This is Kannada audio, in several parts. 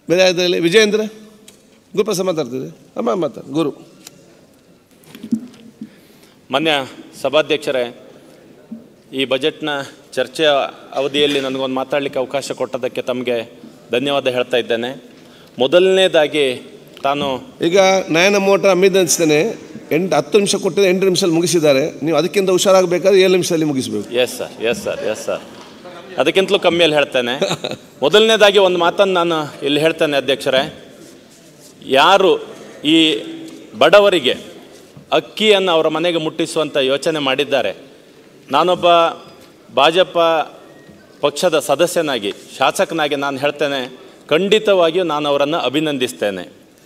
ಬೇರೆ ಅದರಲ್ಲಿ ವಿಜಯೇಂದ್ರ ಗುರುಪ್ರಸಾದ್ ಮಾತಾಡ್ತಿದೆ ಅಮ್ಮ ಮಾತಾಡ ಗುರು ಮಾನ್ಯ ಸಭಾಧ್ಯಕ್ಷರೇ ಈ ಬಜೆಟ್ನ ಚರ್ಚೆಯ ಅವಧಿಯಲ್ಲಿ ನನಗೊಂದು ಮಾತಾಡಲಿಕ್ಕೆ ಅವಕಾಶ ಕೊಟ್ಟದಕ್ಕೆ ತಮಗೆ ಧನ್ಯವಾದ ಹೇಳ್ತಾ ಇದ್ದೇನೆ ಮೊದಲನೇದಾಗಿ ತಾನು ಈಗ ನಯನ ಮೋಟರ್ ಅಭಿನಂದಿಸ್ತೇನೆ ಎಂಟು ಹತ್ತು ನಿಮಿಷ ಕೊಟ್ಟಿದೆ ಎಂಟು ನಿಮಿಷದಲ್ಲಿ ಮುಗಿಸಿದ್ದಾರೆ ನೀವು ಅದಕ್ಕಿಂತ ಹುಷಾರಾಗಬೇಕಾದ್ರೆ ಏಳು ನಿಮಿಷದಲ್ಲಿ ಮುಗಿಸಬೇಕು yes sir yes sir yes sir ಅದಕ್ಕಿಂತಲೂ ಕಮ್ಮಿಯಲ್ಲಿ ಹೇಳ್ತೇನೆ ಮೊದಲನೇದಾಗಿ ಒಂದು ಮಾತನ್ನು ನಾನು ಇಲ್ಲಿ ಹೇಳ್ತೇನೆ ಅಧ್ಯಕ್ಷರೇ ಯಾರು ಈ ಬಡವರಿಗೆ ಅಕ್ಕಿಯನ್ನು ಅವರ ಮನೆಗೆ ಮುಟ್ಟಿಸುವಂಥ ಯೋಚನೆ ಮಾಡಿದ್ದಾರೆ ನಾನೊಬ್ಬ ಭಾಜಪ ಪಕ್ಷದ ಸದಸ್ಯನಾಗಿ ಶಾಸಕನಾಗಿ ನಾನು ಹೇಳ್ತೇನೆ ಖಂಡಿತವಾಗಿಯೂ ನಾನು ಅವರನ್ನು ಅಭಿನಂದಿಸ್ತೇನೆ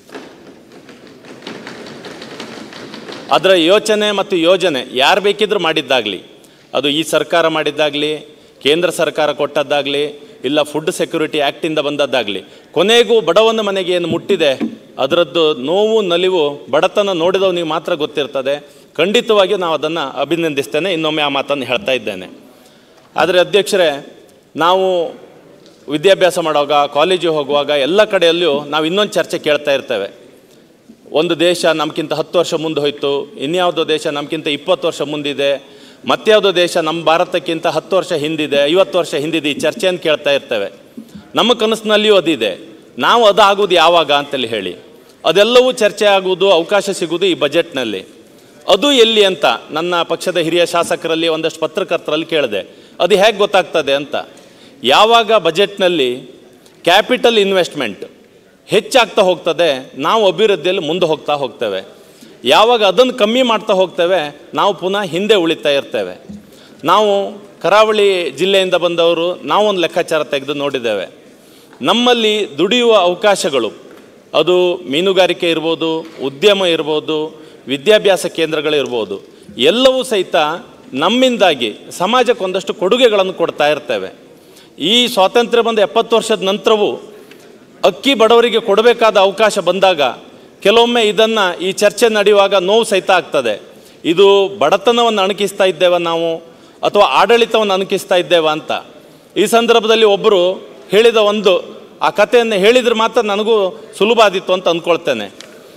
ಅದರ ಯೋಚನೆ ಮತ್ತು ಯೋಜನೆ ಯಾರು ಬೇಕಿದ್ರೂ ಮಾಡಿದ್ದಾಗಲಿ ಅದು ಈ ಸರ್ಕಾರ ಮಾಡಿದ್ದಾಗಲಿ ಕೇಂದ್ರ ಸರ್ಕಾರ ಕೊಟ್ಟದ್ದಾಗಲಿ ಇಲ್ಲ ಫುಡ್ ಸೆಕ್ಯೂರಿಟಿ ಆ್ಯಕ್ಟಿಂದ ಬಂದದ್ದಾಗಲಿ ಕೊನೆಗೂ ಬಡವನ ಮನೆಗೆ ಏನು ಮುಟ್ಟಿದೆ ಅದರದ್ದು ನೋವು ನಲಿವು ಬಡತನ ನೋಡಿದವನಿಗೆ ಮಾತ್ರ ಗೊತ್ತಿರ್ತದೆ ಖಂಡಿತವಾಗಿಯೂ ನಾವು ಅದನ್ನು ಅಭಿನಂದಿಸ್ತೇನೆ ಇನ್ನೊಮ್ಮೆ ಆ ಮಾತನ್ನು ಹೇಳ್ತಾ ಇದ್ದೇನೆ ಆದರೆ ಅಧ್ಯಕ್ಷರೇ ನಾವು ವಿದ್ಯಾಭ್ಯಾಸ ಮಾಡುವಾಗ ಕಾಲೇಜಿಗೆ ಹೋಗುವಾಗ ಎಲ್ಲ ಕಡೆಯಲ್ಲಿಯೂ ನಾವು ಇನ್ನೊಂದು ಚರ್ಚೆ ಕೇಳ್ತಾ ಇರ್ತೇವೆ ಒಂದು ದೇಶ ನಮಗಿಂತ ಹತ್ತು ವರ್ಷ ಮುಂದೆ ಹೋಯಿತು ಇನ್ಯಾವುದೋ ದೇಶ ನಮಗಿಂತ ಇಪ್ಪತ್ತು ವರ್ಷ ಮುಂದಿದೆ ಮತ್ಯಾವುದೋ ದೇಶ ನಮ್ಮ ಭಾರತಕ್ಕಿಂತ ಹತ್ತು ವರ್ಷ ಹಿಂದಿದೆ ಐವತ್ತು ವರ್ಷ ಹಿಂದಿದೆ ಈ ಚರ್ಚೆಯನ್ನು ಕೇಳ್ತಾ ಇರ್ತೇವೆ ನಮ್ಮ ಕನಸಿನಲ್ಲಿಯೂ ಅದಿದೆ ನಾವು ಅದು ಆಗೋದು ಯಾವಾಗ ಅಂತೇಳಿ ಹೇಳಿ ಅದೆಲ್ಲವೂ ಚರ್ಚೆ ಆಗುವುದು ಅವಕಾಶ ಸಿಗುವುದು ಈ ಬಜೆಟ್ನಲ್ಲಿ ಅದು ಎಲ್ಲಿ ಅಂತ ನನ್ನ ಪಕ್ಷದ ಹಿರಿಯ ಶಾಸಕರಲ್ಲಿ ಒಂದಷ್ಟು ಪತ್ರಕರ್ತರಲ್ಲಿ ಕೇಳಿದೆ ಅದು ಹೇಗೆ ಗೊತ್ತಾಗ್ತದೆ ಅಂತ ಯಾವಾಗ ಬಜೆಟ್ನಲ್ಲಿ ಕ್ಯಾಪಿಟಲ್ ಇನ್ವೆಸ್ಟ್ಮೆಂಟ್ ಹೆಚ್ಚಾಗ್ತಾ ಹೋಗ್ತದೆ ನಾವು ಅಭಿವೃದ್ಧಿಯಲ್ಲಿ ಮುಂದೆ ಹೋಗ್ತಾ ಹೋಗ್ತೇವೆ ಯಾವಾಗ ಅದನ್ನು ಕಮ್ಮಿ ಮಾಡ್ತಾ ಹೋಗ್ತೇವೆ ನಾವು ಪುನಃ ಹಿಂದೆ ಉಳಿತಾ ಇರ್ತೇವೆ ನಾವು ಕರಾವಳಿ ಜಿಲ್ಲೆಯಿಂದ ಬಂದವರು ನಾವೊಂದು ಲೆಕ್ಕಾಚಾರ ತೆಗೆದು ನೋಡಿದ್ದೇವೆ ನಮ್ಮಲ್ಲಿ ದುಡಿಯುವ ಅವಕಾಶಗಳು ಅದು ಮೀನುಗಾರಿಕೆ ಇರ್ಬೋದು ಉದ್ಯಮ ಇರ್ಬೋದು ವಿದ್ಯಾಭ್ಯಾಸ ಕೇಂದ್ರಗಳಿರ್ಬೋದು ಎಲ್ಲವೂ ಸಹಿತ ನಮ್ಮಿಂದಾಗಿ ಸಮಾಜಕ್ಕೆ ಒಂದಷ್ಟು ಕೊಡುಗೆಗಳನ್ನು ಕೊಡ್ತಾ ಇರ್ತೇವೆ ಈ ಸ್ವಾತಂತ್ರ್ಯ ಬಂದ ಎಪ್ಪತ್ತು ವರ್ಷದ ನಂತರವೂ ಅಕ್ಕಿ ಬಡವರಿಗೆ ಕೊಡಬೇಕಾದ ಅವಕಾಶ ಬಂದಾಗ ಕೆಲವೊಮ್ಮೆ ಇದನ್ನು ಈ ಚರ್ಚೆ ನಡೆಯುವಾಗ ನೋವು ಸಹಿತ ಆಗ್ತದೆ ಇದು ಬಡತನವನ್ನು ಅಣಕಿಸ್ತಾ ಇದ್ದೇವೆ ನಾವು ಅಥವಾ ಆಡಳಿತವನ್ನು ಅಣಕಿಸ್ತಾ ಇದ್ದೇವೆ ಅಂತ ಈ ಸಂದರ್ಭದಲ್ಲಿ ಒಬ್ಬರು ಹೇಳಿದ ಒಂದು ಆ ಕಥೆಯನ್ನು ಹೇಳಿದ್ರೆ ಮಾತ್ರ ನನಗೂ ಸುಲಭ ಆದಿತ್ತು ಅಂತ ಅಂದ್ಕೊಳ್ತೇನೆ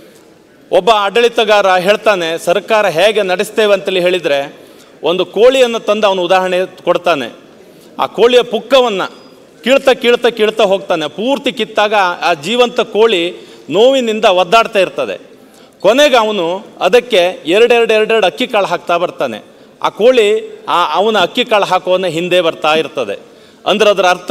ಒಬ್ಬ ಆಡಳಿತಗಾರ ಹೇಳ್ತಾನೆ ಸರ್ಕಾರ ಹೇಗೆ ನಡೆಸ್ತೇವೆ ಅಂತೇಳಿ ಹೇಳಿದರೆ ಒಂದು ಕೋಳಿಯನ್ನು ತಂದು ಅವನು ಉದಾಹರಣೆ ಕೊಡ್ತಾನೆ ಆ ಕೋಳಿಯ ಪುಕ್ಕವನ್ನು ಕೀಳ್ತಾ ಕೀಳ್ತಾ ಕೀಳ್ತಾ ಹೋಗ್ತಾನೆ ಪೂರ್ತಿ ಕಿತ್ತಾಗ ಆ ಜೀವಂತ ಕೋಳಿ ನೋವಿನಿಂದ ಒದ್ದಾಡ್ತಾ ಇರ್ತದೆ ಕೊನೆಗೆ ಅವನು ಅದಕ್ಕೆ ಎರಡೆರಡು ಎರಡೆರಡು ಅಕ್ಕಿ ಕಾಳು ಹಾಕ್ತಾ ಬರ್ತಾನೆ ಆ ಕೋಳಿ ಆ ಅವನ ಅಕ್ಕಿ ಕಾಳು ಹಾಕೋನ ಹಿಂದೆ ಬರ್ತಾ ಇರ್ತದೆ ಅಂದ್ರೆ ಅದರ ಅರ್ಥ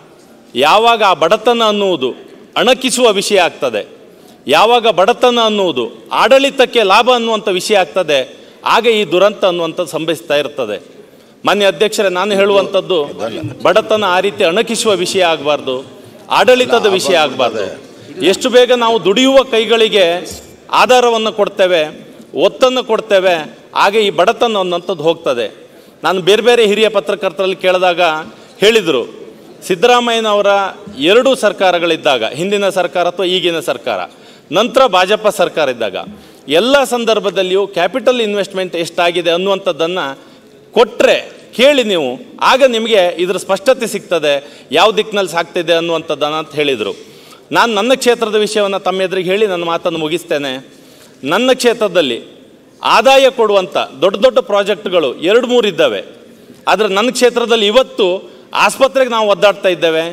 ಯಾವಾಗ ಆ ಬಡತನ ಅನ್ನುವುದು ಅಣಕಿಸುವ ವಿಷಯ ಆಗ್ತದೆ ಯಾವಾಗ ಬಡತನ ಅನ್ನುವುದು ಆಡಳಿತಕ್ಕೆ ಲಾಭ ಅನ್ನುವಂಥ ವಿಷಯ ಆಗ್ತದೆ ಆಗ ಈ ದುರಂತ ಅನ್ನುವಂಥದ್ದು ಸಂಭವಿಸ್ತಾ ಇರ್ತದೆ ಮಾನ್ಯ ಅಧ್ಯಕ್ಷರೇ ನಾನು ಹೇಳುವಂಥದ್ದು ಬಡತನ ಆ ರೀತಿ ಅಣಕಿಸುವ ವಿಷಯ ಆಗಬಾರ್ದು ಆಡಳಿತದ ವಿಷಯ ಆಗಬಾರ್ದು ಎಷ್ಟು ಬೇಗ ನಾವು ದುಡಿಯುವ ಕೈಗಳಿಗೆ ಆಧಾರವನ್ನು ಕೊಡ್ತೇವೆ ಒತ್ತನ್ನು ಕೊಡ್ತೇವೆ ಆಗ ಈ ಬಡತನ ಅನ್ನೋಂಥದ್ದು ಹೋಗ್ತದೆ ನಾನು ಬೇರೆ ಬೇರೆ ಹಿರಿಯ ಪತ್ರಕರ್ತರಲ್ಲಿ ಕೇಳಿದಾಗ ಹೇಳಿದರು ಸಿದ್ದರಾಮಯ್ಯನವರ ಎರಡೂ ಸರ್ಕಾರಗಳಿದ್ದಾಗ ಹಿಂದಿನ ಸರ್ಕಾರ ಅಥವಾ ಈಗಿನ ಸರ್ಕಾರ ನಂತರ ಭಾಜಪ ಸರ್ಕಾರ ಇದ್ದಾಗ ಎಲ್ಲ ಸಂದರ್ಭದಲ್ಲಿಯೂ ಕ್ಯಾಪಿಟಲ್ ಇನ್ವೆಸ್ಟ್ಮೆಂಟ್ ಎಷ್ಟಾಗಿದೆ ಅನ್ನುವಂಥದ್ದನ್ನು ಕೊಟ್ಟರೆ ಕೇಳಿ ನೀವು ಆಗ ನಿಮಗೆ ಇದರ ಸ್ಪಷ್ಟತೆ ಸಿಗ್ತದೆ ಯಾವ ದಿಕ್ಕಿನಲ್ಲಿ ಸಾಗ್ತಿದೆ ಅನ್ನುವಂಥದ್ದನ್ನು ಅಂತ ಹೇಳಿದರು ನಾನು ನನ್ನ ಕ್ಷೇತ್ರದ ವಿಷಯವನ್ನು ತಮ್ಮ ಎದುರಿಗೆ ಹೇಳಿ ನನ್ನ ಮಾತನ್ನು ಮುಗಿಸ್ತೇನೆ ನನ್ನ ಕ್ಷೇತ್ರದಲ್ಲಿ ಆದಾಯ ಕೊಡುವಂಥ ದೊಡ್ಡ ದೊಡ್ಡ ಪ್ರಾಜೆಕ್ಟ್ಗಳು ಎರಡು ಮೂರು ಇದ್ದಾವೆ ಆದರೆ ನನ್ನ ಕ್ಷೇತ್ರದಲ್ಲಿ ಇವತ್ತು ಆಸ್ಪತ್ರೆಗೆ ನಾವು ಒದ್ದಾಡ್ತಾ ಇದ್ದೇವೆ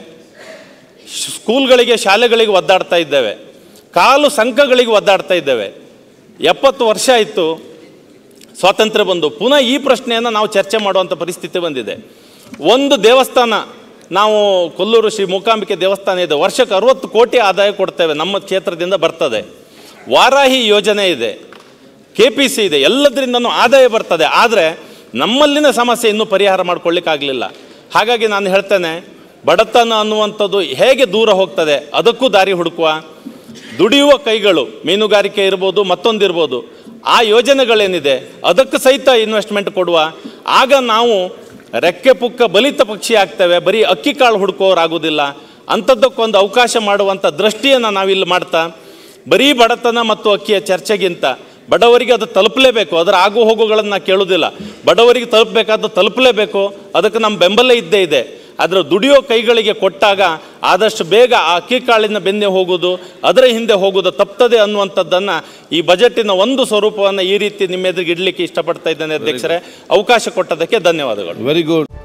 ಸ್ಕೂಲ್ಗಳಿಗೆ ಶಾಲೆಗಳಿಗೆ ಒದ್ದಾಡ್ತಾ ಇದ್ದೇವೆ ಕಾಲು ಸಂಘಗಳಿಗೆ ಒದ್ದಾಡ್ತಾ ಇದ್ದೇವೆ ಎಪ್ಪತ್ತು ವರ್ಷ ಆಯಿತು ಸ್ವಾತಂತ್ರ್ಯ ಬಂದು ಪುನಃ ಈ ಪ್ರಶ್ನೆಯನ್ನು ನಾವು ಚರ್ಚೆ ಮಾಡುವಂಥ ಪರಿಸ್ಥಿತಿ ಬಂದಿದೆ ಒಂದು ದೇವಸ್ಥಾನ ನಾವು ಕೊಲ್ಲೂರು ಶ್ರೀ ಮೂಕಾಂಬಿಕೆ ದೇವಸ್ಥಾನ ಇದೆ ವರ್ಷಕ್ಕೆ ಅರುವತ್ತು ಕೋಟಿ ಆದಾಯ ಕೊಡ್ತೇವೆ ನಮ್ಮ ಕ್ಷೇತ್ರದಿಂದ ಬರ್ತದೆ ವಾರಾಹಿ ಯೋಜನೆ ಇದೆ ಕೆ ಪಿ ಸಿ ಇದೆ ಎಲ್ಲದರಿಂದನೂ ಆದಾಯ ಬರ್ತದೆ ಆದರೆ ನಮ್ಮಲ್ಲಿನ ಸಮಸ್ಯೆ ಇನ್ನೂ ಪರಿಹಾರ ಮಾಡ್ಕೊಳ್ಳಿಕ್ಕಾಗಲಿಲ್ಲ ಹಾಗಾಗಿ ನಾನು ಹೇಳ್ತೇನೆ ಬಡತನ ಅನ್ನುವಂಥದ್ದು ಹೇಗೆ ದೂರ ಹೋಗ್ತದೆ ಅದಕ್ಕೂ ದಾರಿ ಹುಡುಕುವ ದುಡಿಯುವ ಕೈಗಳು ಮೀನುಗಾರಿಕೆ ಇರ್ಬೋದು ಮತ್ತೊಂದಿರ್ಬೋದು ಆ ಯೋಜನೆಗಳೇನಿದೆ ಅದಕ್ಕೆ ಸಹಿತ ಇನ್ವೆಸ್ಟ್ಮೆಂಟ್ ಕೊಡುವ ಆಗ ನಾವು ರೆಕ್ಕೆ ಪುಕ್ಕ ಬಲಿತ ಪಕ್ಷಿ ಆಗ್ತೇವೆ ಬರೀ ಅಕ್ಕಿ ಕಾಳು ಹುಡುಕೋರಾಗೋದಿಲ್ಲ ಅಂಥದ್ದಕ್ಕೊಂದು ಅವಕಾಶ ಮಾಡುವಂಥ ದೃಷ್ಟಿಯನ್ನು ನಾವಿಲ್ಲಿ ಮಾಡ್ತಾ ಬರೀ ಬಡತನ ಮತ್ತು ಅಕ್ಕಿಯ ಚರ್ಚೆಗಿಂತ ಬಡವರಿಗೆ ಅದು ತಲುಪಲೇಬೇಕು ಅದರ ಆಗು ಹೋಗುಗಳನ್ನು ಕೇಳೋದಿಲ್ಲ ಬಡವರಿಗೆ ತಲುಪಬೇಕಾದ್ದು ತಲುಪಲೇಬೇಕು ಅದಕ್ಕೆ ನಮ್ಮ ಬೆಂಬಲ ಇದ್ದೇ ಇದೆ ಅದರ ದುಡಿಯೋ ಕೈಗಳಿಗೆ ಕೊಟ್ಟಾಗ ಆದಷ್ಟು ಬೇಗ ಆ ಅಕ್ಕಿ ಕಾಳಿನ ಬೆನ್ನೆ ಹೋಗುವುದು ಅದರ ಹಿಂದೆ ಹೋಗುವುದು ತಪ್ತದೆ ಅನ್ನುವಂಥದ್ದನ್ನು ಈ ಬಜೆಟಿನ ಒಂದು ಸ್ವರೂಪವನ್ನು ಈ ರೀತಿ ನಿಮ್ಮ ಎದುರಿಗೆ ಇಡಲಿಕ್ಕೆ ಇಷ್ಟಪಡ್ತಾ ಇದ್ದೇನೆ ಅಧ್ಯಕ್ಷರೇ ಅವಕಾಶ ಕೊಟ್ಟದಕ್ಕೆ ಧನ್ಯವಾದಗಳು ವೆರಿ ಗುಡ್